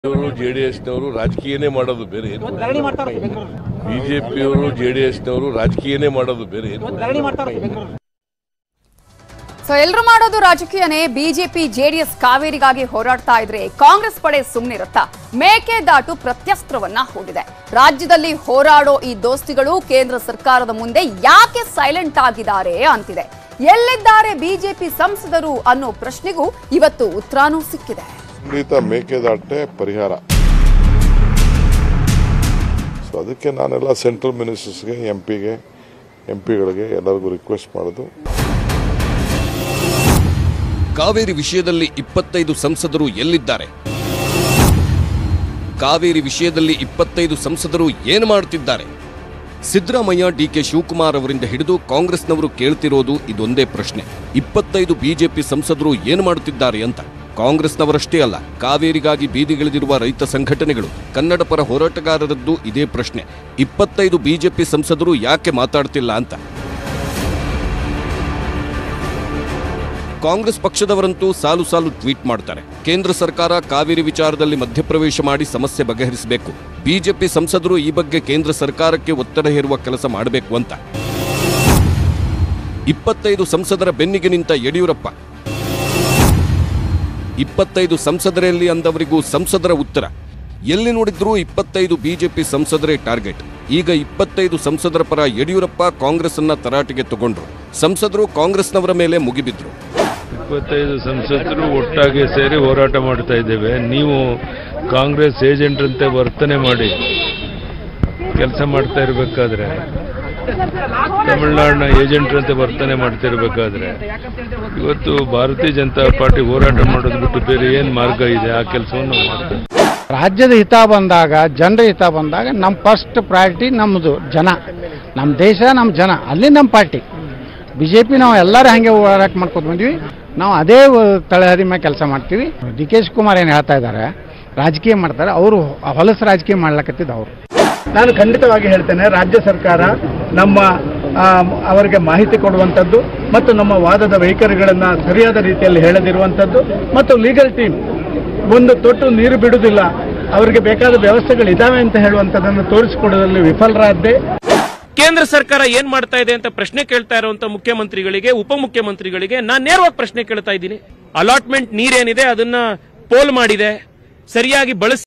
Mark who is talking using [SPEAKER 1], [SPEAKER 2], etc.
[SPEAKER 1] ಅವರು ಜೆಡಿಎಸ್ನವರು ರಾಜಕೀಯನೇ ಮಾಡೋದು ಬೇರೆ ಏನು
[SPEAKER 2] ಧರಣಿ ಮಾಡ್ತಾರೆ ಬೆಂಗಳೂರು
[SPEAKER 1] ಬಿಜೆಪಿಯವರು ಜೆಡಿಎಸ್ನವರು ರಾಜಕೀಯನೇ ಮಾಡೋದು ಬೇರೆ ಏನು
[SPEAKER 2] ಧರಣಿ ಮಾಡ್ತಾರೆ ಬೆಂಗಳೂರು
[SPEAKER 3] ಸೊ ಎಲ್ರು ಮಾಡೋದು ರಾಜಕೀಯನೇ ಬಿಜೆಪಿ ಜೆಡಿಎಸ್ ಕಾವೇರಿಗಾಗಿ ಹೋರಾಡ್ತಾ ಇದ್ರೆ ಕಾಂಗ್ರೆಸ್ ಪಡೆ ಸುಮ್ಮನಿರುತ್ತಾ ಮೇಕೆದಾಟು ಪ್ರತ್ಯಸ್ತ್ರವನ್ನ ಹೂಡಿದೆ ರಾಜ್ಯದಲ್ಲಿ ಹೋರಾಡೋ ಈ ದೋಸ್ತಿಗಳು ಕೇಂದ್ರ ಸರ್ಕಾರದ ಮುಂದೆ ಯಾಕೆ ಸೈಲೆಂಟ್ ಆಗಿದ್ದಾರೆ ಅಂತಿದೆ ಎಲ್ಲಿದ್ದಾರೆ ಬಿಜೆಪಿ ಸಂಸದರು ಅನ್ನೋ ಪ್ರಶ್ನೆಗೂ ಇವತ್ತು ಉತ್ತರಾನೂ ಸಿಕ್ಕಿದೆ
[SPEAKER 4] ಖಂಡಿತ ಮೇಕೆದಾಟೆ ಪರಿಹಾರ ಸೊ ಅದಕ್ಕೆ ನಾನೆಲ್ಲ ಸೆಂಟ್ರಲ್ ಮಿನಿಸ್ಟರ್ಸ್ಗೆ ಎಂ ಪಿಗೆ ಎಂ ಪಿಗಳಿಗೆ ಎಲ್ಲರಿಗೂ ರಿಕ್ವೆಸ್ಟ್ ಮಾಡೋದು
[SPEAKER 5] ಕಾವೇರಿ ವಿಷಯದಲ್ಲಿ ಇಪ್ಪತ್ತೈದು ಸಂಸದರು ಎಲ್ಲಿದ್ದಾರೆ ಕಾವೇರಿ ವಿಷಯದಲ್ಲಿ ಇಪ್ಪತ್ತೈದು ಸಂಸದರು ಏನು ಮಾಡುತ್ತಿದ್ದಾರೆ ಸಿದ್ದರಾಮಯ್ಯ ಡಿಕೆ ಶಿವಕುಮಾರ್ ಅವರಿಂದ ಹಿಡಿದು ಕಾಂಗ್ರೆಸ್ನವರು ಕೇಳ್ತಿರೋದು ಇದೊಂದೇ ಪ್ರಶ್ನೆ ಇಪ್ಪತ್ತೈದು ಬಿಜೆಪಿ ಸಂಸದರು ಏನು ಮಾಡುತ್ತಿದ್ದಾರೆ ಅಂತ ಕಾಂಗ್ರೆಸ್ನವರಷ್ಟೇ ಅಲ್ಲ ಕಾವೇರಿಗಾಗಿ ಬೀದಿಗಿಳಿದಿರುವ ರೈತ ಸಂಘಟನೆಗಳು ಕನ್ನಡ ಪರ ಹೋರಾಟಗಾರರದ್ದು ಇದೇ ಪ್ರಶ್ನೆ ಇಪ್ಪತ್ತೈದು ಬಿಜೆಪಿ ಸಂಸದರು ಯಾಕೆ ಮಾತಾಡ್ತಿಲ್ಲ ಅಂತ ಕಾಂಗ್ರೆಸ್ ಪಕ್ಷದವರಂತೂ ಸಾಲು ಸಾಲು ಟ್ವೀಟ್ ಮಾಡ್ತಾರೆ ಕೇಂದ್ರ ಸರ್ಕಾರ ಕಾವೇರಿ ವಿಚಾರದಲ್ಲಿ ಮಧ್ಯಪ್ರವೇಶ ಮಾಡಿ ಸಮಸ್ಯೆ ಬಗೆಹರಿಸಬೇಕು ಬಿಜೆಪಿ ಸಂಸದರು ಈ ಬಗ್ಗೆ ಕೇಂದ್ರ ಸರ್ಕಾರಕ್ಕೆ ಒತ್ತಡ ಹೇರುವ ಕೆಲಸ ಮಾಡಬೇಕು ಅಂತ ಇಪ್ಪತ್ತೈದು ಸಂಸದರ ಬೆನ್ನಿಗೆ ನಿಂತ ಯಡಿಯೂರಪ್ಪ ಇಪ್ಪತ್ತೈದು ಸಂಸದರಲ್ಲಿ ಅಂದವರಿಗೂ ಸಂಸದರ ಉತ್ತರ ಎಲ್ಲಿ ನೋಡಿದ್ರೂ ಇಪ್ಪತ್ತೈದು ಬಿಜೆಪಿ ಸಂಸದರೇ ಟಾರ್ಗೆಟ್ ಈಗ ಇಪ್ಪತ್ತೈದು ಸಂಸದರ ಪರ ಯಡಿಯೂರಪ್ಪ ಕಾಂಗ್ರೆಸ್ ಅನ್ನ ತರಾಟೆಗೆ ತಗೊಂಡ್ರು ಸಂಸದರು ಕಾಂಗ್ರೆಸ್ನವರ ಮೇಲೆ ಮುಗಿಬಿದ್ರು
[SPEAKER 6] ಇಪ್ಪತ್ತೈದು ಸಂಸದರು ಒಟ್ಟಾಗಿ ಸೇರಿ ಹೋರಾಟ ಮಾಡ್ತಾ ಇದ್ದೇವೆ ನೀವು ಕಾಂಗ್ರೆಸ್ ಏಜೆಂಟ್ರಂತೆ ವರ್ತನೆ ಮಾಡಿ ಕೆಲಸ ಮಾಡ್ತಾ ಇರಬೇಕಾದ್ರೆ ತಮಿಳುನಾಡಿನ ಏಜೆಂಟ್ರಂತೆ ವರ್ತನೆ ಮಾಡ್ತಾ ಇರಬೇಕಾದ್ರೆ ಇವತ್ತು ಭಾರತೀಯ ಜನತಾ ಪಾರ್ಟಿ ಹೋರಾಟ ಮಾಡೋದು ಬಿಟ್ಟು ಬೇರೆ ಏನು ಮಾರ್ಗ ಇದೆ ಆ ಕೆಲಸವನ್ನು ನಾವು ಮಾಡ್ತೇವೆ
[SPEAKER 7] ರಾಜ್ಯದ ಹಿತ ಬಂದಾಗ ಜನರ ಹಿತ ಬಂದಾಗ ನಮ್ಮ ಫಸ್ಟ್ ಪ್ರಯಾರಿಟಿ ನಮ್ಮದು ಜನ ನಮ್ಮ ದೇಶ ನಮ್ಮ ಜನ ಅಲ್ಲಿ ನಮ್ಮ ಪಾರ್ಟಿ ಬಿ ಜೆ ಪಿ ನಾವು ಎಲ್ಲರೂ ಹಾಗೆ ಹೋರಾಟ ಮಾಡ್ಕೊತ ಬಂದ್ವಿ ನಾವು ಅದೇ ತಳಹದಿ ಮೇಲೆ ಕೆಲಸ ಮಾಡ್ತೀವಿ ಡಿ ಕೆ ಶಿವಕುಮಾರ್ ಏನು ಹೇಳ್ತಾ ಇದ್ದಾರೆ ರಾಜಕೀಯ ಮಾಡ್ತಾರೆ ಅವರು ಹೊಲಸು ರಾಜಕೀಯ ಮಾಡ್ಲಕತ್ತಿದ್ದು ಅವರು
[SPEAKER 8] ನಾನು ಖಂಡಿತವಾಗಿ ಹೇಳ್ತೇನೆ ರಾಜ್ಯ ಸರ್ಕಾರ ನಮ್ಮ ಆ, ಅವರಿಗೆ ಮಾಹಿತಿ ಕೊಡುವಂಥದ್ದು ಮತ್ತು ನಮ್ಮ ವಾದದ ವೈಖರಿಗಳನ್ನು ಸರಿಯಾದ ರೀತಿಯಲ್ಲಿ ಹೇಳದಿರುವಂಥದ್ದು ಮತ್ತು ಲೀಗಲ್ ಟೀಮ್ ಒಂದು ತೊಟ್ಟು ನೀರು ಬಿಡುವುದಿಲ್ಲ ಅವರಿಗೆ ಬೇಕಾದ ವ್ಯವಸ್ಥೆಗಳು ಇದಾವೆ ಅಂತ ಹೇಳುವಂಥದ್ದನ್ನು ತೋರಿಸಿಕೊಡೋದ್ರಲ್ಲಿ ವಿಫಲರಾದ್ದೇ
[SPEAKER 9] ಕೇಂದ್ರ ಸರ್ಕಾರ ಏನ್ ಮಾಡ್ತಾ ಇದೆ ಅಂತ ಪ್ರಶ್ನೆ ಕೇಳ್ತಾ ಇರುವಂತ ಮುಖ್ಯಮಂತ್ರಿಗಳಿಗೆ ಉಪಮುಖ್ಯಮಂತ್ರಿಗಳಿಗೆ ನಾನು ನೇರವಾಗಿ ಪ್ರಶ್ನೆ ಕೇಳ್ತಾ ಇದ್ದೀನಿ ಅಲಾಟ್ಮೆಂಟ್ ನೀರೇನಿದೆ ಅದನ್ನ ಪೋಲ್ ಮಾಡಿದೆ ಸರಿಯಾಗಿ ಬಳಸಿ